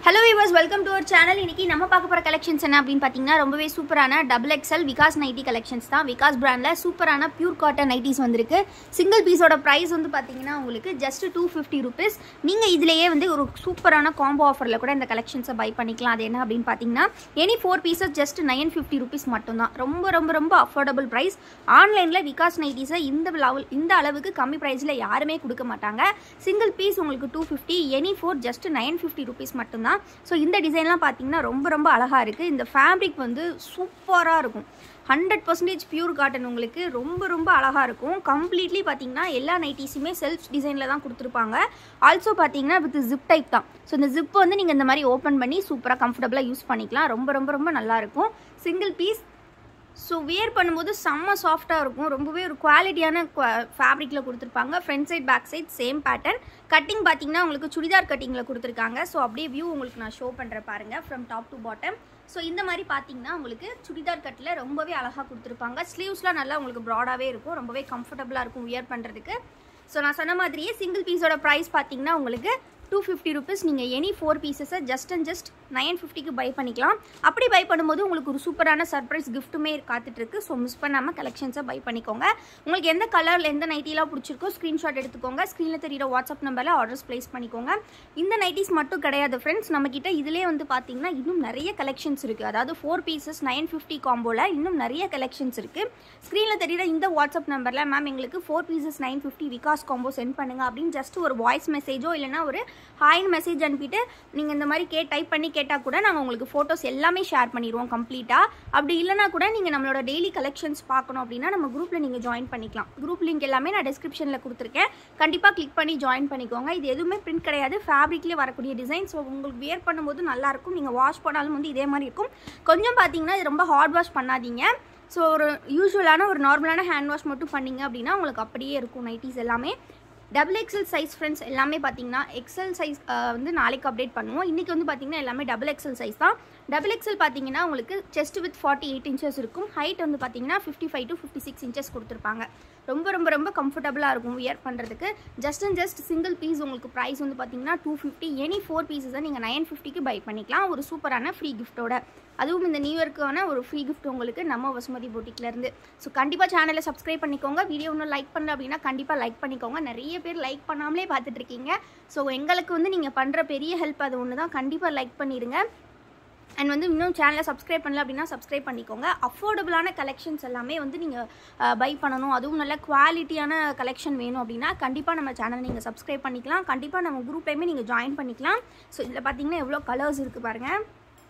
hello viewers welcome to our channel இன்னைக்கு நம்ம பார்க்க போகிற கலெக்ஷன்ஸ் என்ன அப்படின்னு பார்த்தீங்கன்னா ரொம்பவே சூப்பரான double XL Vikas nighty collections தான் விகாஸ் பிராண்டில் சூப்பரான பியூர் காட்டன் நைட்டிஸ் வந்திருக்கு சிங்கிள் பீஸோட ப்ரைஸ் வந்து பார்த்தீங்கன்னா உங்களுக்கு ஜஸ்ட் டூ ஃபிஃப்டி ருபீஸ் நீங்கள் இதிலேயே வந்து ஒரு சூப்பரான காம்போ ஆஃபரில் கூட இந்த கலெக்ஷன்ஸை பை பண்ணிக்கலாம் அது என்ன அப்படின்னு பார்த்தீங்கன்னா any four pieces just nine fifty rupees மட்டும்தான் ரொம்ப ரொம்ப ரொம்ப அஃபோர்டபுள் ப்ரைஸ் ஆன்லைனில் விகாஸ் நைட்டிஸை இந்த லெவல் இந்த அளவுக்கு கம்மி ப்ரைஸில் யாருமே கொடுக்க மாட்டாங்க சிங்கிள் பீஸ் உங்களுக்கு two fifty any four just nine fifty rupees மட்டும்தான் ஸோ இந்த டிசைன்லாம் பார்த்தீங்கன்னா ரொம்ப ரொம்ப அழகாக இருக்குது இந்த ஃபேப்ரிக் வந்து சூப்பராக இருக்கும் ஹண்ட்ரட் பர்சன்டேஜ் பியூர் காட்டன் உங்களுக்கு ரொம்ப ரொம்ப அழகாக இருக்கும் கம்ப்ளீட்லி பார்த்தீங்கன்னா எல்லா நைட்டிஸுமே செல்ஃப் டிசைனில் தான் கொடுத்துருப்பாங்க ஆல்சோ பார்த்தீங்கன்னா வித் ஜிப் டைப் தான் ஸோ இந்த ஜிப் வந்து நீங்கள் இந்த மாதிரி ஓப்பன் பண்ணி சூப்பராக கம்ஃபர்டபுளாக யூஸ் பண்ணிக்கலாம் ரொம்ப ரொம்ப ரொம்ப நல்லாயிருக்கும் சிங்கிள் பீஸ் ஸோ வியர் பண்ணும்போது செம்ம சாஃப்டாக இருக்கும் ரொம்பவே ஒரு குவாலிட்டியான ஃபேப்ரிக்கில் கொடுத்துருப்பாங்க front side back side same pattern cutting பார்த்தீங்கன்னா உங்களுக்கு சுடிதார் கட்டிங்கில் கொடுத்துருக்காங்க ஸோ அப்படியே வியூ உங்களுக்கு நான் ஷோ பண்ணுறேன் பாருங்கள் from top to bottom so இந்த மாதிரி பார்த்தீங்கன்னா உங்களுக்கு சுடிதார் கட்டில் ரொம்பவே அழகாக கொடுத்துருப்பாங்க ஸ்லீவ்ஸ்லாம் நல்லா உங்களுக்கு ப்ராடாகவே இருக்கும் ரொம்பவே கம்ஃபர்டபுளாக இருக்கும் வியர் பண்ணுறதுக்கு ஸோ நான் சொன்ன மாதிரியே சிங்கிள் பீஸோட ப்ரைஸ் பார்த்தீங்கன்னா உங்களுக்கு டூ ஃபிஃப்டி ருபீஸ் நீங்கள் எனி ஃபோர் பீசஸை ஜஸ்ட் அண்ட் ஜஸ்ட் நைன் ஃபிஃப்டிக்கு பை பண்ணிக்கலாம் அப்படி பை பண்ணும்போது உங்களுக்கு ஒரு சூப்பரான சர்ப்ரைஸ் கிஃப்ட்டுமே காத்துட்ருக்கு ஸோ மிஸ் பண்ணாமல் கலெக்ஷன்ஸை பை பண்ணிக்கோங்க உங்களுக்கு எந்த கலரில் எந்த நைட்டிலாம் பிடிச்சிருக்கோ ஸ்க்ரீன்ஷாட் எடுத்துக்கோங்க ஸ்க்ரீனில் தெரியிற வாட்ஸ்அப் நம்பரில் ஆர்டர்ஸ் ப்ளேஸ் பண்ணிக்கோங்க இந்த நைட்டிஸ் மட்டும் கிடையாது ஃப்ரெண்ட்ஸ் நம்மக்கிட்ட இதிலே வந்து பார்த்தீங்கன்னா இன்னும் நிறைய கலெக்ஷன்ஸ் இருக்குது அதாவது ஃபோர் பீசஸ் நைன் ஃபிஃப்டி காம்போவில் இன்னும் நிறைய கலெக்ஷன்ஸ் இருக்குது ஸ்க்ரீனில் தெரியிற இந்த வாட்ஸ்அப் நம்பரில் மேம் எங்களுக்கு four pieces nine fifty Vikas combo send பண்ணுங்க அப்படின்னு ஜஸ்ட் ஒரு வாய்ஸ் மெசேஜோ இல்லைனா ஒரு ஹாய்னு மெசேஜ் அனுப்பிட்டு நீங்கள் இந்த மாதிரி கே டைப் பண்ணி கேட்டால் கூட நாங்கள் உங்களுக்கு ஃபோட்டோஸ் எல்லாமே ஷேர் பண்ணிடுவோம் கம்ப்ளீட்டாக அப்படி இல்லைனா கூட நீங்கள் நம்மளோட டெய்லி கலெக்ஷன்ஸ் பார்க்கணும் அப்படின்னா நம்ம குரூப்பில் நீங்கள் ஜாயின் பண்ணிக்கலாம் குரூப் லிங்க் எல்லாமே நான் டிஸ்கிரிப்ஷனில் கொடுத்துருக்கேன் கண்டிப்பாக கிளிக் பண்ணி ஜாயின் பண்ணிக்கோங்க இது எதுவுமே பிரிண்ட் கிடையாது ஃபேப்ரிக்லேயே வரக்கூடிய டிசைன் ஸோ உங்களுக்கு வியர் பண்ணும்போது நல்லாயிருக்கும் நீங்கள் வாஷ் பண்ணாலும் வந்து இதே மாதிரி இருக்கும் கொஞ்சம் பார்த்தீங்கன்னா இது ரொம்ப ஹார்ட் வாஷ் பண்ணாதீங்க ஸோ ஒரு யூஸ்வலான ஒரு நார்மலான ஹேண்ட் வாஷ் மட்டும் பண்ணீங்க அப்படின்னா உங்களுக்கு அப்படியே இருக்கும் நைட்டிஸ் எல்லாமே டபுள் எக்ஸல் சைஸ் ஃப்ரெண்ட்ஸ் எல்லாமே பார்த்தீங்கன்னா எக்ஸல் சைஸ் வந்து நாளைக்கு அப்டேட் பண்ணுவோம் இன்றைக்கி வந்து பார்த்தீங்கன்னா எல்லாமே டபுள் எக்ஸல் சைஸ் தான் டபுள் எக்ஸல் பார்த்தீங்கன்னா உங்களுக்கு chest with forty eight inches இருக்கும் ஹைட் வந்து பார்த்தீங்கன்னா fifty five to fifty six inches கொடுத்துருப்பாங்க ரொம்ப ரொம்ப ரொம்ப கம்ஃபர்டபுளாக இருக்கும் வியர் பண்ணுறதுக்கு just and just single piece உங்களுக்கு ப்ரைஸ் வந்து பார்த்தீங்கன்னா டூ ஃபிஃப்டி எனி ஃபோர் பீஸஸை நீங்கள் நைன் ஃபிஃப்டிக்கு பை பண்ணிக்கலாம் ஒரு சூப்பரான ஃப்ரீ கிஃப்ட்டோட அதுவும் இந்த நியூ இயர்க்கான ஒரு ஃப்ரீ கிஃப்ட் உங்களுக்கு நம்ம வசுமதி போட்டிக்லேருந்து ஸோ கண்டிப்பாக சேனலை சப்ஸ்கிரைப் பண்ணிக்கோங்க வீடியோ இன்னும் லைக் பண்ணல அப்படின்னா கண்டிப்பாக லைக் பண்ணிக்கோங்க நிறைய பேர் லைக் பண்ணாமலே பார்த்துட்ருக்கீங்க ஸோ எங்களுக்கு வந்து நீங்கள் பண்ணுற பெரிய ஹெல்ப் அது ஒன்று தான் கண்டிப்பாக லைக் பண்ணிடுங்க அண்ட் வந்து இன்னும் சேனலை சப்ஸ்கிரைப் பண்ணல அப்படின்னா சப்ஸ்கிரைப் பண்ணிக்கோங்க அஃபோர்டபுளான கலெக்ஷன்ஸ் எல்லாமே வந்து நீங்கள் பை பண்ணணும் அதுவும் நல்ல குவாலிட்டியான கலெக்ஷன் வேணும் அப்படின்னா கண்டிப்பாக நம்ம சேனலை நீங்கள் சப்ஸ்கிரைப் பண்ணிக்கலாம் கண்டிப்பாக நம்ம குரூப்லேயுமே நீங்கள் ஜாயின் பண்ணிக்கலாம் ஸோ இதில் பார்த்தீங்கன்னா எவ்வளோ கலர்ஸ் இருக்குது பாருங்கள்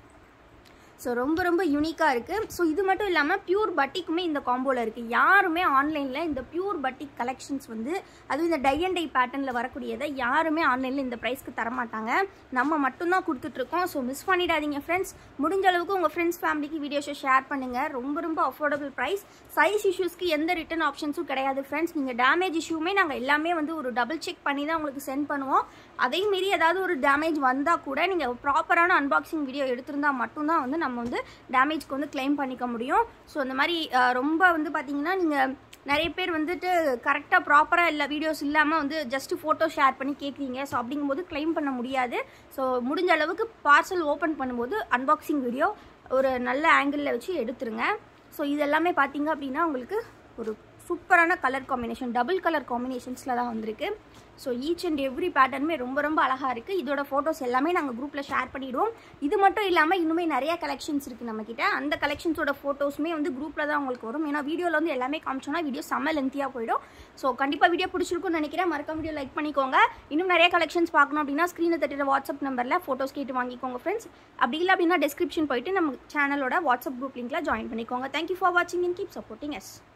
ஸோ ரொம்ப ரொம்ப யூனிக்காக இருக்குது ஸோ இது மட்டும் இல்லாமல் பியூர் பட்டிக்குமே இந்த காம்போவில் இருக்குது யாருமே ஆன்லைனில் இந்த பியூர் பட்டிக் கலெக்ஷன்ஸ் வந்து அதுவும் இந்த டை அண்ட் டை பேட்டர்னில் வரக்கூடியதை யாருமே ஆன்லைனில் இந்த ப்ரைஸ்க்கு தரமாட்டாங்க நம்ம மட்டும்தான் கொடுத்துட்ருக்கோம் ஸோ மிஸ் பண்ணிடாதீங்க ஃப்ரெண்ட்ஸ் முடிஞ்ச அளவுக்கு உங்கள் ஃப்ரெண்ட்ஸ் ஃபேமிலிக்கு வீடியோஸை ஷேர் பண்ணுங்கள் ரொம்ப ரொம்ப அஃபோர்டபுள் ப்ரைஸ் சைஸ் இஷ்யூஸ்க்கு எந்த ரிட்டன் ஆப்ஷன்ஸும் கிடையாது ஃப்ரெண்ட்ஸ் நீங்கள் டேமேஜ் இஷ்யூமே நாங்கள் எல்லாமே வந்து ஒரு டபுள் செக் பண்ணி தான் உங்களுக்கு சென்ட் பண்ணுவோம் அதே மாரி ஏதாவது ஒரு டேமேஜ் வந்தால் கூட நீங்கள் ப்ராப்பரான அன்பாக்சிங் வீடியோ எடுத்திருந்தால் மட்டும்தான் வந்து நம்ம வந்து டேமேஜ்க்கு வந்து கிளைம் பண்ணிக்க முடியும் ஸோ இந்த மாதிரி ரொம்ப வந்து பார்த்தீங்கன்னா நீங்கள் நிறைய பேர் வந்துட்டு கரெக்டாக ப்ராப்பராக இல்லை வீடியோஸ் இல்லாமல் வந்து ஜஸ்ட் ஃபோட்டோ ஷேர் பண்ணி கேட்குறீங்க ஸோ அப்படிங்கும்போது கிளைம் பண்ண முடியாது ஸோ முடிஞ்ச அளவுக்கு பார்சல் ஓப்பன் பண்ணும்போது அன்பாக்சிங் வீடியோ ஒரு நல்ல ஆங்கிளில் வச்சு எடுத்துருங்க ஸோ இது எல்லாமே பார்த்தீங்க அப்படின்னா உங்களுக்கு ஒரு சூப்பரான கலர் காம்பினேஷன் டபுள் கலர் காம்பினேஷன்ஸில் தான் வந்திருக்கு ஸோ ஈச் அண்ட் எவ்ரி பேட்டர்னுமே ரொம்ப ரொம்ப அழகாக இருக்குது இதோட ஃபோட்டோஸ் எல்லாமே நாங்கள் குரூப்பில் ஷேர் பண்ணிவிடுவோம் இது மட்டும் இல்லாமல் இன்னுமே நிறைய கலெக்ஷன்ஸ் இருக்குது நம்மக்கிட்ட அந்த கலெக்ஷன்ஸோட ஃபோட்டோஸுமே வந்து குரூப்பில் தான் உங்களுக்கு வரும் ஏன்னா வீடியோவில் வந்து எல்லாமே காமிச்சோன்னா வீடியோ செம்ம லென்த்தியாக போயிடும் ஸோ கண்டிப்பாக வீடியோ பிடிச்சிருக்கும்னு நினைக்கிறேன் மறக்காம வீடியோ லைக் பண்ணிக்கோங்க இன்னும் நிறைய கலெக்ஷன்ஸ் பார்க்கணும் அப்படின்னா ஸ்க்ரீனில் தட்டுற வாட்ஸ்அப் நம்பரில் ஃபோட்டோஸ் கேட்டு வாங்கிக்கோங்க ஃப்ரெண்ட்ஸ் அப்படி இல்லை அப்படின்னா டிஸ்கிரிப்ஷன் போயிட்டு நம்ம சேனலோட வாட்ஸ்அப் குரூப் லிங்க்கில் ஜாயின் பண்ணிக்கோங்க தேங்க்யூ ஃபார் வாட்சிங் அண்ட் கீப் சப்போர்ட்டிங் எஸ்